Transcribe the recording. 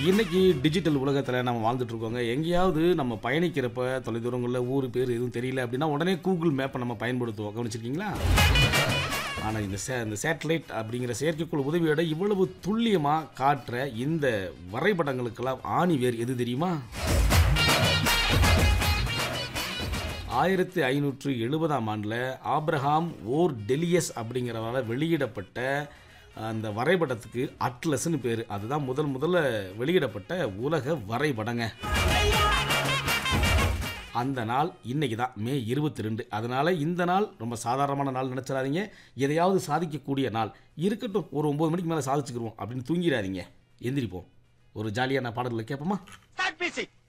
இன்னைக்கு டிஜிட்டல் உலகத்தில் நம்ம வாழ்ந்துட்டு இருக்கோங்க எங்கேயாவது நம்ம பயணிக்கிறப்ப தொலைதூரங்களில் ஊர் பேர் எதுவும் தெரியல அப்படின்னா உடனே கூகுள் மேப்பை நம்ம பயன்படுத்துவோம் கவனிச்சிருக்கீங்களா ஆனால் இந்த சே இந்த சேட்டலைட் அப்படிங்கிற செயற்கைக்கோள் உதவியோட இவ்வளவு துல்லியமாக காட்டுற இந்த வரைபடங்களுக்கெல்லாம் ஆணி வேர் எது தெரியுமா ஆயிரத்தி ஐநூற்று எழுபதாம் ஆண்டில் ஆப்ரஹாம் ஓர் டெலியஸ் அப்படிங்கிறவரால் வெளியிடப்பட்ட அந்த வரைபடத்துக்கு அட்லஸ்னு பேர் அதுதான் முதல் முதல்ல வெளியிடப்பட்ட உலக வரைபடங்க அந்த நாள் இன்னைக்கு தான் மே இருபத்தி ரெண்டு அதனால் இந்த நாள் ரொம்ப சாதாரணமான நாள் நினச்சிடாதீங்க எதையாவது சாதிக்கக்கூடிய நாள் இருக்கட்டும் ஒரு ஒம்பது மணிக்கு மேலே சாதிச்சுக்கிருவோம் அப்படின்னு தூங்கிடாதீங்க எந்திரிப்போம் ஒரு ஜாலியான பாடல்களை கேட்போமா Start music.